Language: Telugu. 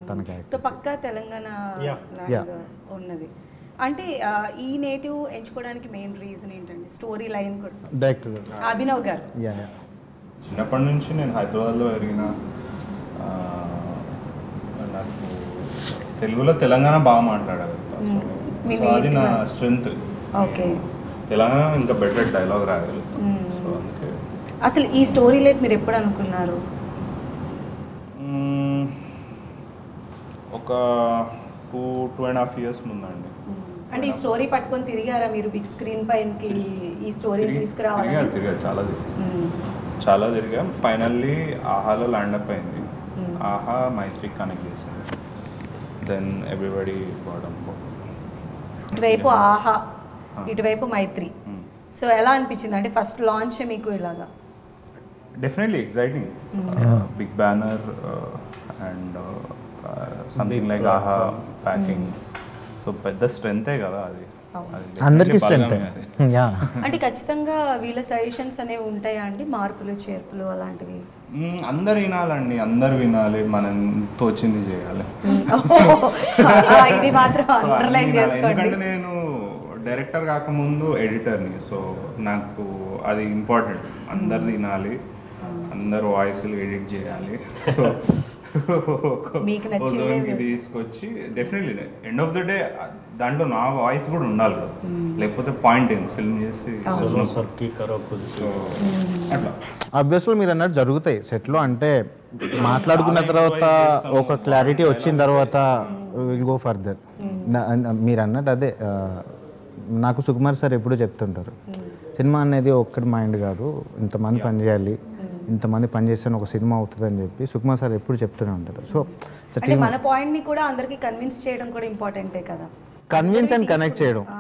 తన క్యారెక్టర్ సో పక్కా తెలంగాణ Yeah. slang Yeah. ఉన్నది అంటే ఆ, ఈ నేటివ్ ఎంచుకోవడానికి మెయిన్ రీజన్ ఏంటండి స్టోరీ లైన్ కూడా డైరెక్టర్ అభినవ్ గారు యా యా చిన్నప్పటి నుంచి నేను హైదరాబాద్లో ఎరిగిన ఆ, నాకు తెలుగులో తెలంగాణ బాగా మాట్లాడగలుగుతా సో మీ సో అది నా native. స్ట్రెంగ్త్ ఓకే తెలంగాణ ఇంకా బెటర్ డైలాగ్ రాయగలుగుతాం సో అందుకే అసలు ఈ స్టోరీ లైట్ మీరు ఎప్పుడు అనుకున్నారు మ్మ్, ఒక two two and half years ముందండి అంటే ఈ స్టోరీ పట్టుకొని తిరిగారా మీరు బిగ్ స్క్రీన్ పైనకి ఈ స్టోరీ తిరిగి- తీసుకురావాలని తిరిగా తిరిగా చాలా తిరిగా మ్మ్. చాలా తిరిగాం ఫైనల్లీ ఆహాలో ల్యాండ్ అప్ అయింది ఆహా మైత్రి కనెక్ట్ చేసింది దెన్ ఎవ్రీబడి పోవడం ఇటువైపు ఆహా ఇటువైపు మైత్రి మ్మ్. సో ఎలా అనిపించింది అంటే ఫస్ట్ లాంచ్ మీకు ఇలాగా definitely exciting big banner and something like Aha packing so పెద్ద స్ట్రెంతే కదా అది అవును. అది అందరికీ definitely స్ట్రెంత్ బలమే అది. యా అంటే ఖచ్చితంగా వీళ్ళ సజెషన్స్ అనేవి ఉంటాయా అండి మార్పులు చేర్పులు అలాంటివి మ్మ్, అందరు వినాలండి అందరు వినాలి మనం తోచింది చేయాలి ఆ, ఇది మాత్రం So, అన్ని అండర్లైన్ వినాలి. చేసుకోండి ఎందుకంటే నేను డైరెక్టర్ కాకముందు ఎడిటర్ని సో నాకు అది ఇంపార్టెంట్ అందరు వినాలి అందరు వాయిస్లు ఎడిట్ చేయాలి సో మీకు నచ్చిందే మీరు- తీసుకొచ్చి definitely end of the day దాంట్లో నా వాయిస్ కూడా ఉండాలి కదా లేకపోతే పాయింట్ ఏంది ఫిల్మ్ చేసి సజో సబ్కి కరో ఖుద్ సో అట్లా ఆబ్వియస్లీ మీరు అన్నట్టు జరుగుతాయి సెట్లో అంటే మాట్లాడుకున్న తర్వాత ఒక క్లారిటీ వచ్చిన తర్వాత విల్ గో ఫర్దర్ మీరు అన్నట్టు అదే ఆ, నాకు సుకుమార్ సార్ ఎప్పుడూ చెప్తుంటారు సినిమా అనేది ఒక్కటి మైండ్ కాదు ఇంతమంది పని చేయాలి ఇంతమంది పని చేస్తే ఒక సినిమా అవుతుంది అని చెప్పి సుకుమార్ సార్ ఎప్పుడు చెప్తూనే ఉంటారు సో అంటే మన పాయింట్ ని కూడా అందరికి కన్విన్స్ చేయడం కూడా ఇంపార్టెంటే కదా కన్విన్స్ అండ్ కనెక్ట్ చేయడం ఆ,